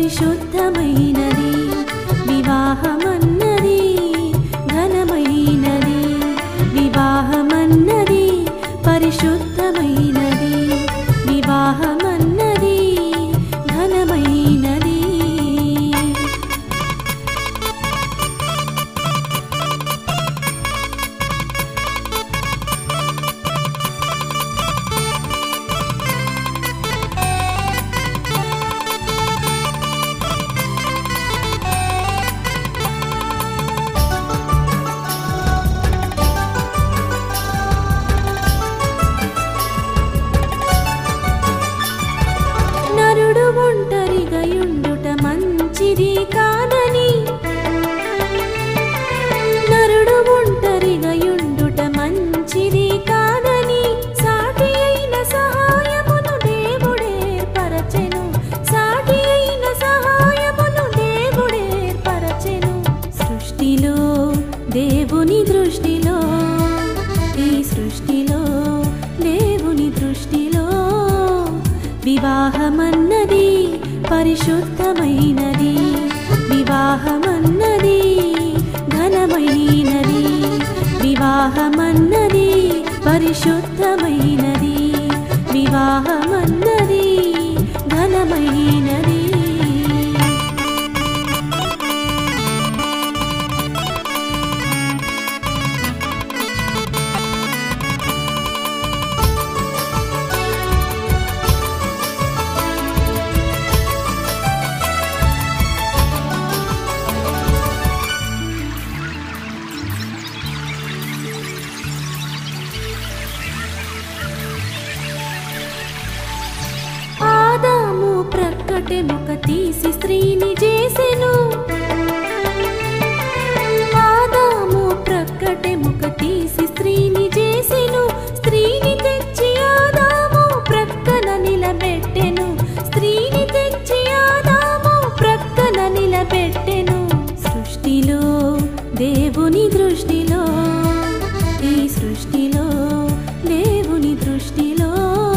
పరిశుద్ధమైనది వివాహమన్నది ఘనమైనది వివాహమన్నది పరిశుద్ధమైనది వివాహమన్నది ఘనమైనది నరుడు ఒంటరిగా యుండుట మంచిది కాదని నరుడు ఒంటరిగా యుండుట మంచిది కాదని సాటి అయిన సహాయమును దేవుడేర్పరచెను సాటి అయిన సహాయమును దేవుడేర్పరచెను సృష్టిలో దేవుని దృష్టిలో ఈ సృష్టిలో దేవుని దృష్టిలో వివాహమన్నది పరిశుద్ధమైనది వివాహమన్నది ఘనమైనది వివాహమన్నది పరిశుద్ధమైనది వివాహమన్నది ఘనమైనది ఆదాము ప్రక్కటె ముఖ తీసి స్త్రీని చేసెను ఆదాము ప్రక్కటె ముఖ తీసి స్త్రీని చేసెను స్త్రీని తెచ్చి ఆదాము ప్రక్కన నిలబెట్టెను స్త్రీని తెచ్చి ఆదాము ప్రక్కన నిలబెట్టెను సృష్టిలో దేవుని దృష్టిలో ఈ సృష్టిలో దేవుని దృష్టిలో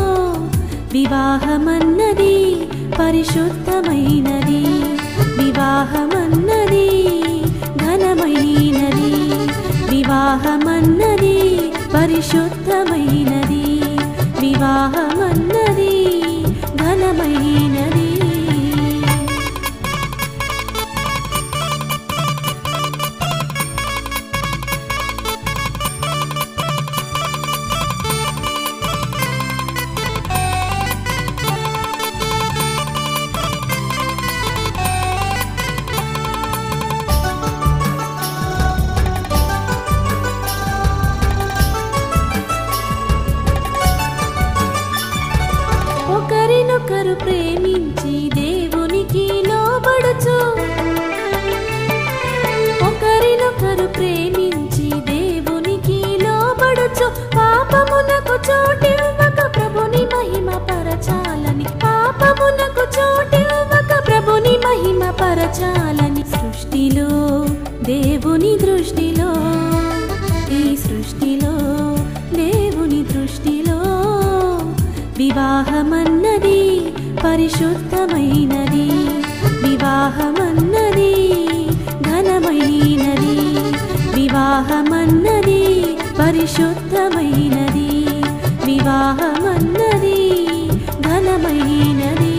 వివాహమన్నది పరిశుద్ధమైనది వివాహమన్నది ఘనమైనది వివాహమన్నది పరిశుద్ధమైనది వివాహమన్నది ఘనమైనది ఒకరినొకరు ప్రేమించి దేవునికి లోబడుచు ఒకరినొకరు ప్రేమించి దేవునికి లోబడుచు పాపమునకు చోటివ్వక ప్రభుని మహిమ పరచాలని పాపమునకు చోటివ్వక ప్రభుని మహిమ పరచాలని సృష్టిలో దేవుని దృష్టిలో ఈ సృష్టిలో దేవుని దృష్టిలో వివాహమన్నది పరిశుద్ధమైనది వివాహమన్నది ఘనమైనది వివాహమన్నది పరిశుద్ధమైనది వివాహమన్నది ఘనమైనది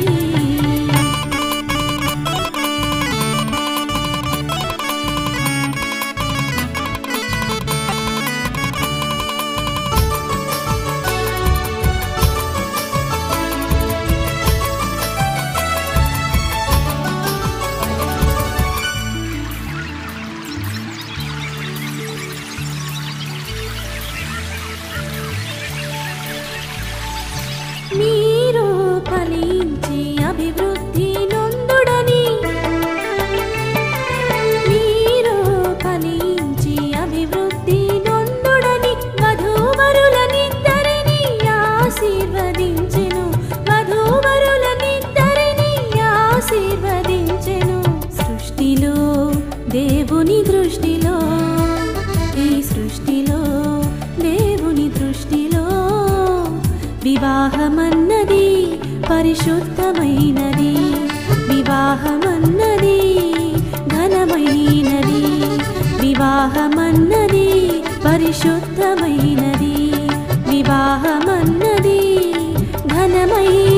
మీరు ఫలించి అభివృద్ధి నొందుడని మీరు ఫలించి అభివృద్ధి నొందుడని వధూవరులనిద్దరిని ఆశీర్వదించెను వధూవరులనిద్దరిని ఆశీర్వదించెను సృష్టిలో దేవుని దృష్టిలో ఈ సృష్టిలో దేవుని దృష్టిలో వివాహమన్నది పరిశుద్ధమైనది వివాహ వివాహమన్నది ఘనమైనది వివాహమన్నది పరిశుద్ధమైనది వివాహమన్నది ఘనమైనది